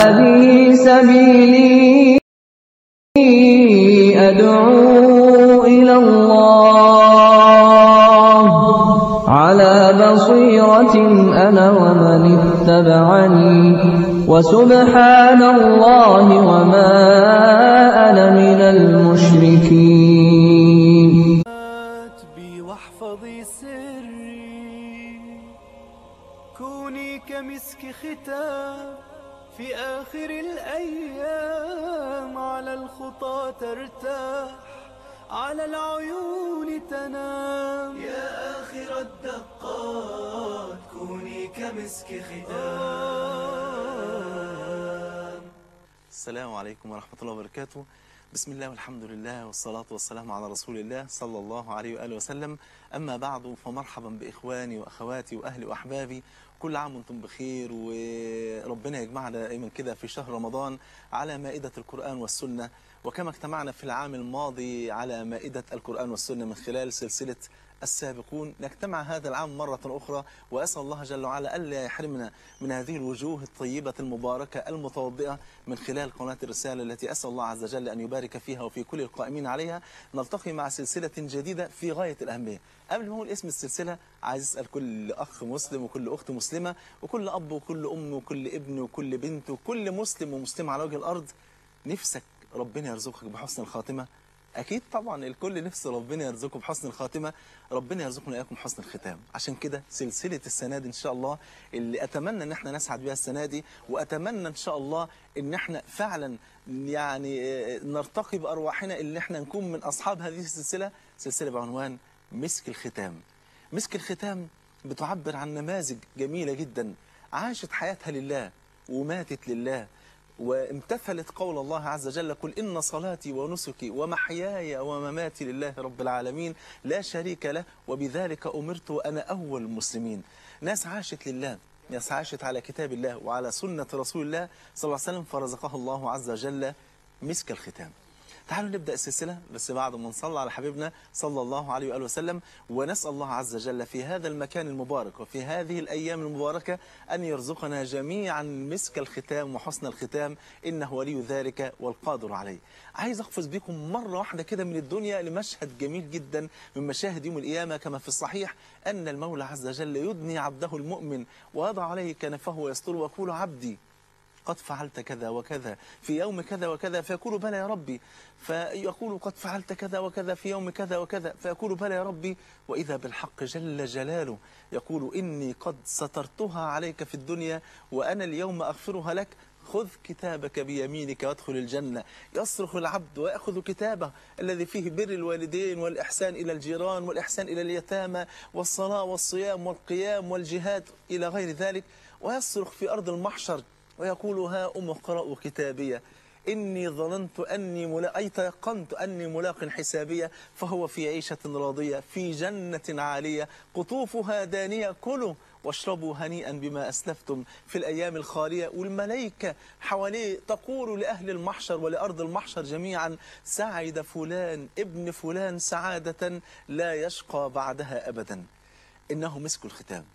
هذه سبيلي أدعو إلى الله على بصيرة أنا ومن اتبعني وسبحان الله وما أنا من المشركين بي واحفظي سري كوني كمسك ختام في آخر الأيام على الخطى ترتاح على العيون تنام يا آخر الدقات كوني كمسك ختام السلام عليكم ورحمة الله وبركاته بسم الله والحمد لله والصلاة والسلام على رسول الله صلى الله عليه وآله وسلم أما بعد فمرحبا بإخواني وأخواتي وأهلي وأحبابي كل عام وانتم بخير وربنا يجمعنا دائما كده في شهر رمضان على مائدة القرآن والسنة وكما اجتمعنا في العام الماضي على مائدة القرآن والسنة من خلال سلسلة السابقون نجتمع هذا العام مرة أخرى وأسأل الله جل وعلا ألا يحرمنا من هذه الوجوه الطيبة المباركة المتوضئة من خلال قناة الرسالة التي أسأل الله عز وجل أن يبارك فيها وفي كل القائمين عليها نلتقي مع سلسلة جديدة في غاية الأهمية قبل ما أقول اسم السلسلة عايز أسأل كل أخ مسلم وكل أخت مسلمة وكل أب وكل أم وكل ابن وكل بنت وكل مسلم ومسلمة على وجه الأرض نفسك ربنا يرزقك بحسن الخاتمة اكيد طبعا الكل نفس ربنا يرزقه بحسن الخاتمه ربنا يرزقنا اياكم حسن الختام عشان كده سلسله السنه دي ان شاء الله اللي اتمنى ان احنا نسعد بيها السنه دي واتمنى ان شاء الله ان احنا فعلا يعني آه، نرتقي بارواحنا ان احنا نكون من اصحاب هذه السلسله سلسله بعنوان مسك الختام مسك الختام بتعبر عن نماذج جميله جدا عاشت حياتها لله وماتت لله وامتثلت قول الله عز وجل قل إن صلاتي ونسكي ومحياي ومماتي لله رب العالمين لا شريك له وبذلك أمرت وأنا أول المسلمين ناس عاشت لله ناس عاشت على كتاب الله وعلى سنة رسول الله صلى الله عليه وسلم فرزقها الله عز وجل مسك الختام تعالوا نبدأ السلسلة بس بعد ما نصلي على حبيبنا صلى الله عليه وآله وسلم ونسأل الله عز وجل في هذا المكان المبارك وفي هذه الأيام المباركة أن يرزقنا جميعا مسك الختام وحسن الختام إنه ولي ذلك والقادر عليه عايز أقفز بكم مرة واحدة كده من الدنيا لمشهد جميل جدا من مشاهد يوم القيامة كما في الصحيح أن المولى عز وجل يدني عبده المؤمن ويضع عليه كنفه ويستر ويقول عبدي قد فعلت كذا وكذا في يوم كذا وكذا فيقول بلى يا ربي فيقول قد فعلت كذا وكذا في يوم كذا وكذا فيقول بلى يا ربي وإذا بالحق جل جلاله يقول إني قد سترتها عليك في الدنيا وأنا اليوم أغفرها لك خذ كتابك بيمينك وادخل الجنة يصرخ العبد ويأخذ كتابه الذي فيه بر الوالدين والإحسان إلى الجيران والإحسان إلى اليتامى والصلاة والصيام والقيام والجهاد إلى غير ذلك ويصرخ في أرض المحشر ويقول ها أم اقرأوا كتابية إني ظننت أني ملا... أي تيقنت أني ملاق حسابية فهو في عيشة راضية في جنة عالية قطوفها دانية كلوا واشربوا هنيئا بما أسلفتم في الأيام الخالية والملائكة حواليه تقول لأهل المحشر ولأرض المحشر جميعا سعد فلان ابن فلان سعادة لا يشقى بعدها أبدا إنه مسك الختام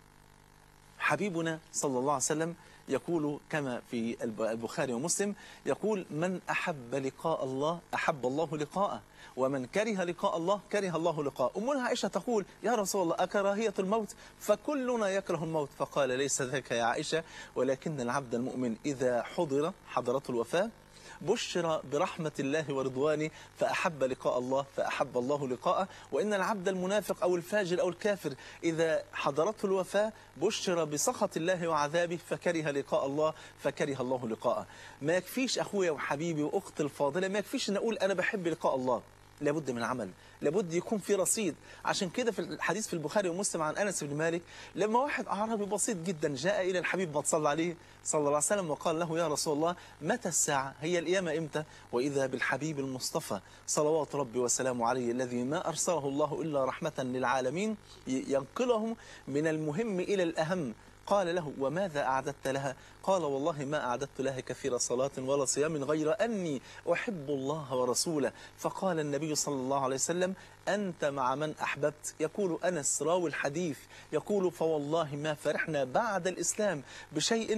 حبيبنا صلى الله عليه وسلم يقول كما في الب- البخاري ومسلم يقول من أحب لقاء الله أحب الله لقاءه ومن كره لقاء الله كره الله لقاءه أمنا عائشة تقول يا رسول الله أكراهية الموت فكلنا يكره الموت فقال ليس ذاك يا عائشة ولكن العبد المؤمن إذا حضر حضرته الوفاة بشر برحمة الله ورضوانه فأحب لقاء الله فأحب الله لقاءه وإن العبد المنافق أو الفاجر أو الكافر إذا حضرته الوفاة بشر بسخط الله وعذابه فكره لقاء الله فكره الله لقاءه ما يكفيش أخويا وحبيبي وأختي الفاضلة ما يكفيش أن أقول أنا بحب لقاء الله لابد من عمل لابد يكون في رصيد عشان كده في الحديث في البخاري ومسلم عن انس بن مالك لما واحد اعرابي بسيط جدا جاء الى الحبيب ما تصلى عليه صلى الله عليه وسلم وقال له يا رسول الله متى الساعه هي القيامه امتى واذا بالحبيب المصطفى صلوات ربي وسلامه عليه الذي ما ارسله الله الا رحمه للعالمين ي- ينقلهم من المهم الى الاهم قال له وماذا أعددت لها قال والله ما أعددت لها كثير صلاة ولا صيام غير أني أحب الله ورسوله فقال النبي صلى الله عليه وسلم أنت مع من أحببت يقول أنس راوي الحديث يقول فوالله ما فرحنا بعد الإسلام بشيء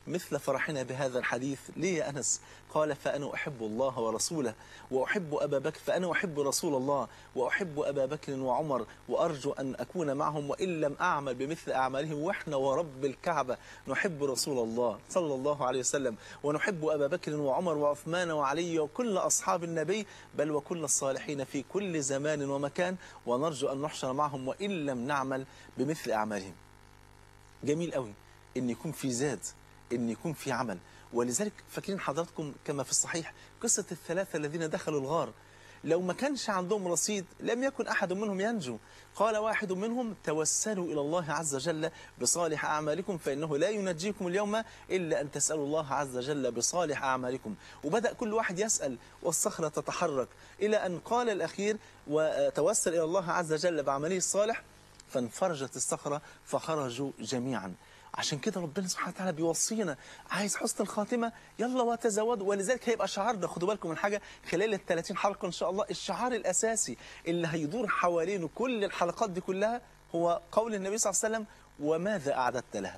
مثل فرحنا بهذا الحديث ليه يا أنس قال فأنا أحب الله ورسوله وأحب أبا بكر فأنا أحب رسول الله وأحب أبا بكر وعمر وأرجو أن أكون معهم وإن لم أعمل بمثل أعمالهم وإحنا ورب الكعبة نحب رسول الله صلى الله عليه وسلم ونحب أبا بكر وعمر وعثمان وعلي وكل أصحاب النبي بل وكل الصالحين في كل زمان ومكان ونرجو أن نحشر معهم وإن لم نعمل بمثل أعمالهم جميل قوي ان يكون في زاد ان يكون في عمل ولذلك فاكرين حضراتكم كما في الصحيح قصة الثلاثة الذين دخلوا الغار لو ما كانش عندهم رصيد لم يكن أحد منهم ينجو قال واحد منهم توسلوا إلى الله عز وجل بصالح أعمالكم فإنه لا ينجيكم اليوم إلا أن تسألوا الله عز وجل بصالح أعمالكم وبدأ كل واحد يسأل والصخرة تتحرك إلى أن قال الأخير وتوسل إلى الله عز وجل بعمله الصالح فانفرجت الصخرة فخرجوا جميعا عشان كده ربنا سبحانه وتعالى بيوصينا عايز حسن الخاتمة يلا وتزودوا ولذلك هيبقى شعارنا خدوا بالكم من حاجة خلال ال 30 حلقة إن شاء الله الشعار الأساسي اللي هيدور حوالينه كل الحلقات دي كلها هو قول النبي صلى الله عليه وسلم وماذا أعددت لها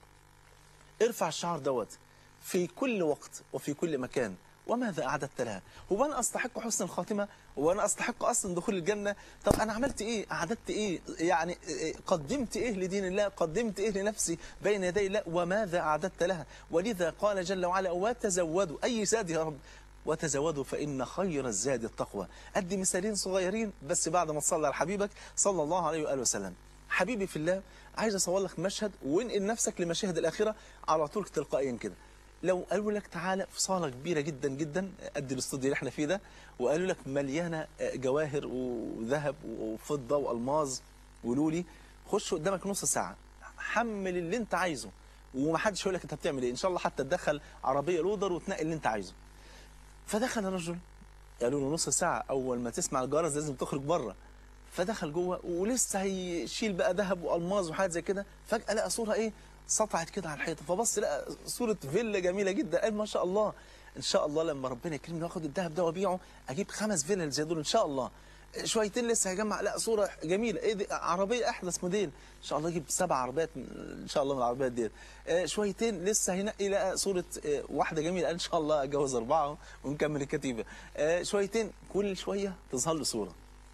ارفع الشعار دوت في كل وقت وفي كل مكان وماذا أعددت لها هو أنا أستحق حسن الخاتمة هو أنا أستحق أصلا دخول الجنة طب أنا عملت إيه أعددت إيه يعني إيه قدمت إيه لدين الله قدمت إيه لنفسي بين يدي الله وماذا أعددت لها ولذا قال جل وعلا وتزودوا أي زاد يا رب وتزودوا فإن خير الزاد التقوى أدي مثالين صغيرين بس بعد ما تصلي على حبيبك صلى الله عليه وآله وسلم حبيبي في الله عايز أصور لك مشهد وانقل نفسك لمشاهد الآخرة على طول تلقائيا كده لو قالوا لك تعالى في صالة كبيرة جدا جدا قد الاستوديو اللي احنا فيه ده وقالوا لك مليانة جواهر وذهب وفضة وألماظ ولولي خش قدامك نص ساعة حمل اللي انت عايزه ومحدش هيقول لك انت بتعمل ايه ان شاء الله حتى تدخل عربية لودر وتنقل اللي انت عايزه فدخل الرجل قالوا له نص ساعة أول ما تسمع الجرس لازم تخرج بره فدخل جوه ولسه هيشيل بقى ذهب والماظ وحاجات زي كده فجأة لقى صورة ايه سطعت كده على الحيطه فبص لقى صوره فيلا جميله جدا قال ما شاء الله ان شاء الله لما ربنا يكرمني واخد الذهب ده وابيعه اجيب خمس فيلا زي دول ان شاء الله شويتين لسه هيجمع لا صوره جميله ايه دي عربيه احدث موديل ان شاء الله يجيب سبع عربيات ان شاء الله من العربيات ديت شويتين لسه هينقي لقى صوره واحده جميله ان شاء الله اتجوز اربعه ونكمل الكتيبه شويتين كل شويه تظهر له صوره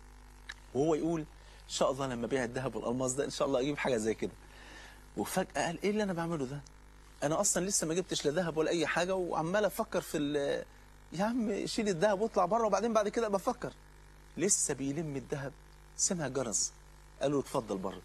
وهو يقول ان شاء الله لما ابيع الذهب والالماس ده ان شاء الله اجيب حاجه زي كده وفجأة قال ايه اللي انا بعمله ده انا اصلا لسه ما جبتش لا ذهب ولا اي حاجة وعمال افكر في يا عم شيل الذهب واطلع بره وبعدين بعد كده بفكر لسه بيلم الذهب سمع جرس قالوا له اتفضل بره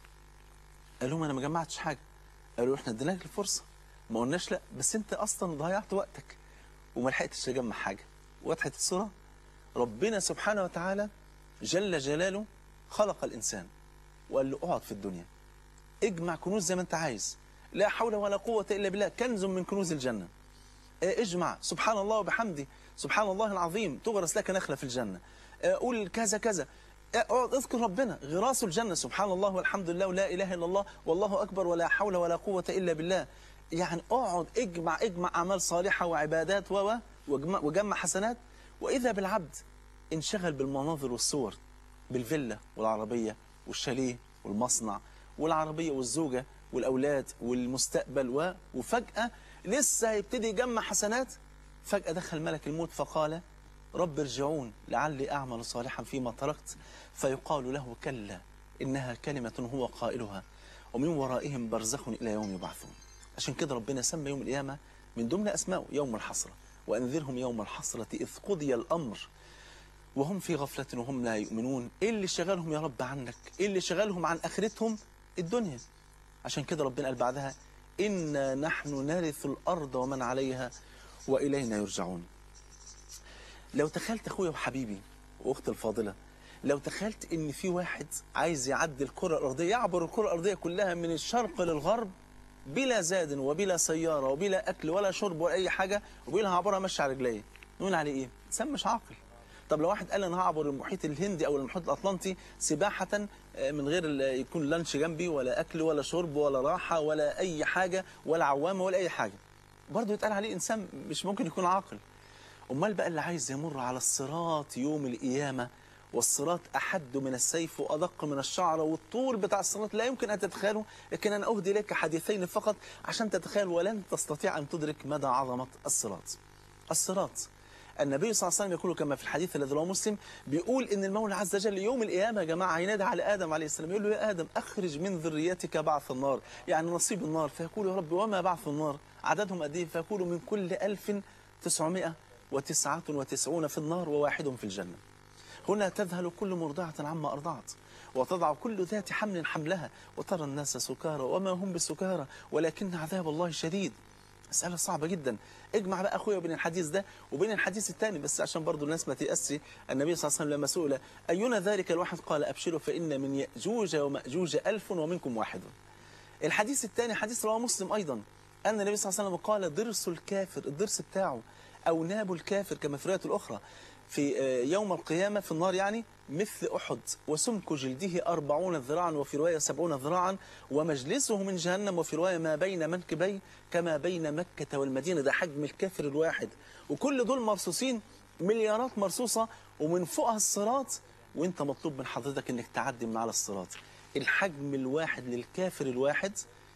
قال لهم انا ما جمعتش حاجة قالوا احنا اديناك الفرصة ما قلناش لا بس انت اصلا ضيعت وقتك وما لحقتش تجمع حاجة وضحت الصورة ربنا سبحانه وتعالى جل جلاله خلق الانسان وقال له اقعد في الدنيا اجمع كنوز زي ما انت عايز لا حول ولا قوة إلا بالله كنز من كنوز الجنة اجمع سبحان الله وبحمده سبحان الله العظيم تغرس لك نخلة في الجنة قول كذا كذا اقعد اذكر ربنا غراس الجنة سبحان الله والحمد لله ولا إله إلا الله والله أكبر ولا حول ولا قوة إلا بالله يعني اقعد اجمع اجمع أعمال صالحة وعبادات و وجمع حسنات وإذا بالعبد انشغل بالمناظر والصور بالفيلا والعربية والشاليه والمصنع والعربية والزوجة والأولاد والمستقبل و... وفجأة لسه هيبتدي يجمع حسنات فجأة دخل ملك الموت فقال رب ارجعون لعلي أعمل صالحا فيما تركت فيقال له كلا إنها كلمة هو قائلها ومن ورائهم برزخ إلى يوم يبعثون عشان كده ربنا سمى يوم القيامة من ضمن أسمائه يوم الحسرة وأنذرهم يوم الحسرة إذ قضي الأمر وهم في غفلة وهم لا يؤمنون إيه اللي شغلهم يا رب عنك إيه اللي شغلهم عن آخرتهم الدنيا عشان كده ربنا قال بعدها إنا نحن نرث الأرض ومن عليها وإلينا يرجعون لو تخيلت أخويا وحبيبي وأختي الفاضلة لو تخيلت إن في واحد عايز يعدي الكرة الأرضية يعبر الكرة الأرضية كلها من الشرق للغرب بلا زاد وبلا سيارة وبلا أكل ولا شرب ولا أي حاجة وبيقول هعبرها ماشي على رجليه نقول عليه إيه؟ إنسان مش عاقل طب لو واحد قال انا هعبر المحيط الهندي او المحيط الاطلنطي سباحه من غير يكون لانش جنبي ولا اكل ولا شرب ولا راحه ولا اي حاجه ولا عوامه ولا اي حاجه برضه يتقال عليه انسان مش ممكن يكون عاقل امال بقى اللي عايز يمر على الصراط يوم القيامه والصراط أحد من السيف وأدق من الشعرة والطول بتاع الصراط لا يمكن أن تتخيله لكن أنا أهدي لك حديثين فقط عشان تتخيل ولن تستطيع أن تدرك مدى عظمة الصراط الصراط النبي صلى الله عليه وسلم يقول كما في الحديث الذي رواه مسلم بيقول ان المولى عز وجل يوم القيامه يا جماعه هينادي على ادم عليه السلام يقول له يا ادم اخرج من ذريتك بعث النار يعني نصيب النار فيقول يا رب وما بعث النار عددهم قد ايه فيقول من كل 1999 في النار وواحد في الجنه هنا تذهل كل مرضعة عما أرضعت وتضع كل ذات حمل حملها وترى الناس سكارى وما هم بسكارى ولكن عذاب الله شديد مسألة صعبة جدا اجمع بقى أخويا بين الحديث ده وبين الحديث الثاني بس عشان برضو الناس ما تيأسش النبي صلى الله عليه وسلم لما سئل أينا ذلك الواحد قال أبشروا فإن من يأجوج ومأجوج ألف ومنكم واحد الحديث الثاني حديث رواه مسلم أيضا أن النبي صلى الله عليه وسلم قال ضرس الكافر الضرس بتاعه أو ناب الكافر كما في الرواية الأخرى في يوم القيامة في النار يعني مثل أحد وسمك جلده أربعون ذراعا وفي رواية سبعون ذراعا ومجلسه من جهنم وفي رواية ما بين منكبي كما بين مكة والمدينة ده حجم الكافر الواحد وكل دول مرصوصين مليارات مرصوصة ومن فوقها الصراط وانت مطلوب من حضرتك انك تعدي من على الصراط الحجم الواحد للكافر الواحد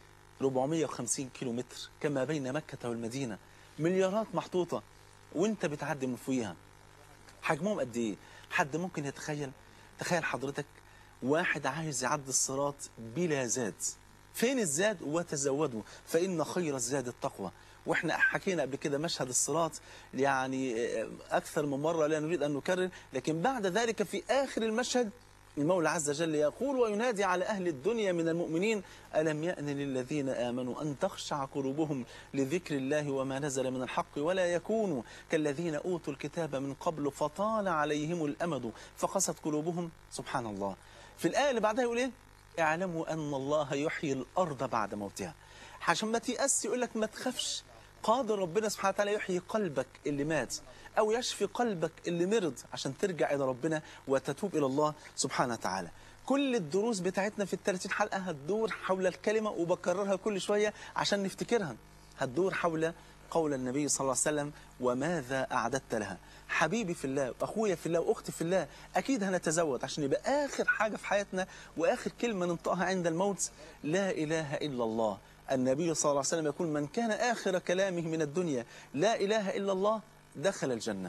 450 كيلو متر كما بين مكة والمدينة مليارات محطوطة وانت بتعدي من فوقيها حجمهم قد ايه حد ممكن يتخيل تخيل حضرتك واحد عايز يعدي الصراط بلا زاد فين الزاد وتزودوا فإن خير الزاد التقوى واحنا حكينا قبل كده مشهد الصراط يعني أكثر من مرة لا نريد أن نكرر لكن بعد ذلك في آخر المشهد المولى عز وجل يقول وينادي على أهل الدنيا من المؤمنين ألم يأن للذين آمنوا أن تخشع قلوبهم لذكر الله وما نزل من الحق ولا يكونوا كالذين أوتوا الكتاب من قبل فطال عليهم الأمد فقست قلوبهم سبحان الله في الآية اللي بعدها يقول إيه اعلموا أن الله يحيي الأرض بعد موتها عشان ما تيأس يقول لك ما تخافش قادر ربنا سبحانه وتعالى يحيي قلبك اللي مات أو يشفي قلبك اللي مرض عشان ترجع إلى ربنا وتتوب إلى الله سبحانه وتعالى كل الدروس بتاعتنا في الثلاثين حلقة هتدور حول الكلمة وبكررها كل شوية عشان نفتكرها هتدور حول قول النبي صلى الله عليه وسلم وماذا أعددت لها حبيبي في الله وأخويا في الله وأختي في الله أكيد هنتزود عشان يبقى آخر حاجة في حياتنا وآخر كلمة ننطقها عند الموت لا إله إلا الله النبي صلى الله عليه وسلم يقول من كان آخر كلامه من الدنيا لا إله إلا الله دخل الجنة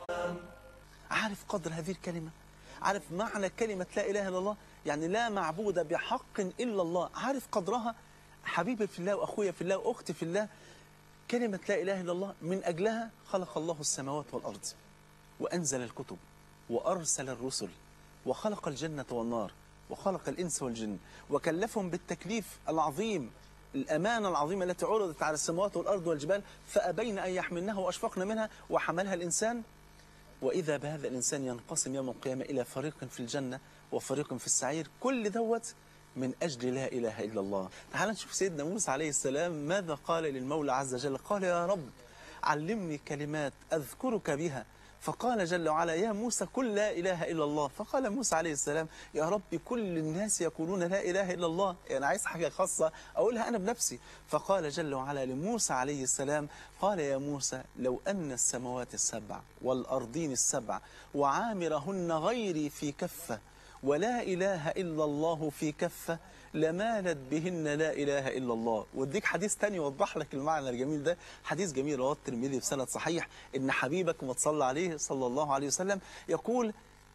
عارف قدر هذه الكلمة عارف معنى كلمة لا إله إلا الله يعني لا معبود بحق إلا الله عارف قدرها حبيبي في الله وأخويا في الله وأختي في الله كلمة لا إله إلا الله من أجلها خلق الله السماوات والأرض وأنزل الكتب وأرسل الرسل وخلق الجنة والنار وخلق الإنس والجن وكلفهم بالتكليف العظيم الأمانة العظيمة التي عرضت على السماوات والأرض والجبال فأبين أن يحملنها وأشفقن منها وحملها الإنسان وإذا بهذا الإنسان ينقسم يوم القيامة إلى فريق في الجنة وفريق في السعير كل دوت من أجل لا إله إلا الله تعال نشوف سيدنا موسى عليه السلام ماذا قال للمولى عز وجل قال يا رب علمني كلمات أذكرك بها فقال جل وعلا يا موسى قل لا إله إلا الله فقال موسى عليه السلام يا رب كل الناس يقولون لا إله إلا الله يعني عايز حاجة خاصة أقولها أنا بنفسي فقال جل وعلا لموسى عليه السلام قال يا موسى لو أن السماوات السبع والأرضين السبع وعامرهن غيري في كفة ولا إله إلا الله في كفة لمالت بهن لا إله إلا الله واديك حديث تاني يوضح لك المعنى الجميل ده حديث جميل رواه الترمذي بسند صحيح إن حبيبك وتصلى عليه صلى الله عليه وسلم يقول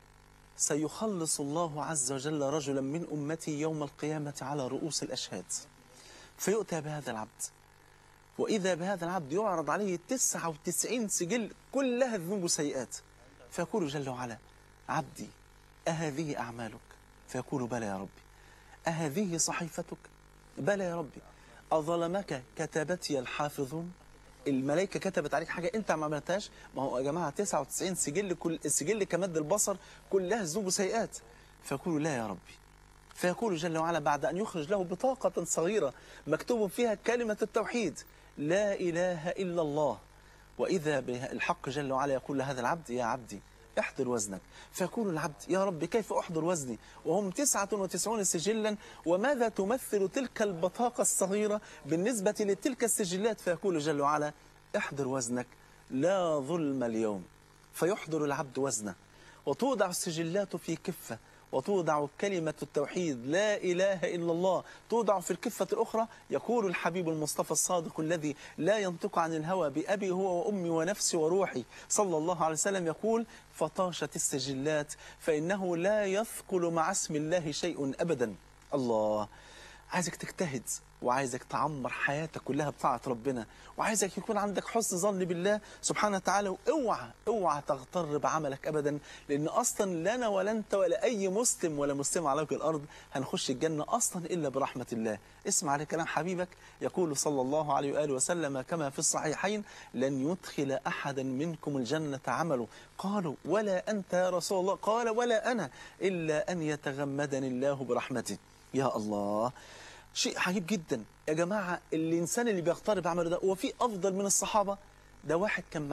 سيخلص الله عز وجل رجلا من أمتي يوم القيامة على رؤوس الأشهاد فيؤتى بهذا العبد وإذا بهذا العبد يعرض عليه 99 سجل كلها ذنوب وسيئات فيقول جل وعلا عبدي أهذه أعمالك فيقول بلى يا ربي أهذه صحيفتك بلى يا ربي أظلمك كتبتي الحافظون الملائكة كتبت عليك حاجة أنت ما عملتهاش ما هو يا جماعة 99 سجل كل السجل كمد البصر كلها ذنوب وسيئات فيقول لا يا ربي فيقول جل وعلا بعد أن يخرج له بطاقة صغيرة مكتوب فيها كلمة التوحيد لا إله إلا الله وإذا الحق جل وعلا يقول لهذا العبد يا عبدي احضر وزنك فيقول العبد يا رب كيف أحضر وزني وهم تسعة وتسعون سجلا وماذا تمثل تلك البطاقة الصغيرة بالنسبة لتلك السجلات فيقول جل وعلا احضر وزنك لا ظلم اليوم فيحضر العبد وزنه وتوضع السجلات في كفة وتوضع كلمة التوحيد لا إله إلا الله توضع في الكفة الأخرى يقول الحبيب المصطفى الصادق الذي لا ينطق عن الهوى بأبي هو وأمي ونفسي وروحي صلى الله عليه وسلم يقول فطاشت السجلات فإنه لا يثقل مع اسم الله شيء أبدا الله عايزك تجتهد وعايزك تعمر حياتك كلها بطاعة ربنا وعايزك يكون عندك حسن ظن بالله سبحانه وتعالى واوعى اوعى تغتر بعملك ابدا لان اصلا لا انا ولا انت ولا اي مسلم ولا مسلم على وجه الارض هنخش الجنه اصلا الا برحمه الله اسمع لكلام حبيبك يقول صلى الله عليه واله وسلم كما في الصحيحين لن يدخل احدا منكم الجنه عمله قالوا ولا انت يا رسول الله قال ولا انا الا ان يتغمدني الله برحمته يا الله شيء عجيب جدا يا جماعة الإنسان اللي بيغترب عمله ده هو في أفضل من الصحابة ده واحد كان